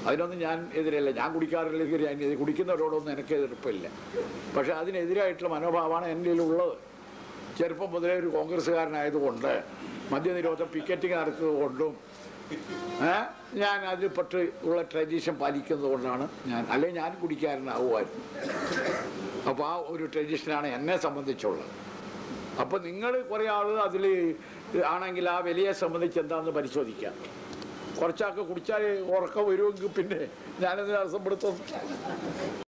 അതിനൊന്നും ഞാൻ എതിരല്ല ഞാൻ കുടിക്കാറില്ല എതിരെ അതിന് കുടിക്കുന്നവരോടൊന്നും എനിക്ക് എതിർപ്പില്ല പക്ഷേ അതിനെതിരായിട്ടുള്ള മനോഭാവമാണ് എൻ്റെ ഉള്ളത് ചെറുപ്പം മുതലേ ഒരു കോൺഗ്രസ്സുകാരനായതുകൊണ്ട് മദ്യനിരോധം പിക്കറ്റിംഗ് നടത്തിയതുകൊണ്ടും ഏ, ഞാൻ അതിൽ പെട്ട് ഉള്ള ട്രഡീഷൻ പാലിക്കുന്നത് കൊണ്ടാണ് ഞാൻ അല്ലെങ്കിൽ ഞാൻ കുടിക്കാരനാവുമായിരുന്നു അപ്പോൾ ആ ഒരു ട്രഡീഷനാണ് എന്നെ സംബന്ധിച്ചുള്ളത് അപ്പോൾ നിങ്ങൾ കുറേ ആൾ അതിൽ ആണെങ്കിൽ ആ വിലയെ സംബന്ധിച്ച് എന്താണെന്ന് പരിശോധിക്കാം കുറച്ചാൾക്ക് കുടിച്ചാൽ ഉറക്കം വരുമെങ്കിൽ പിന്നെ ഞാനതിന് അർത്ഥപ്പെടുത്തും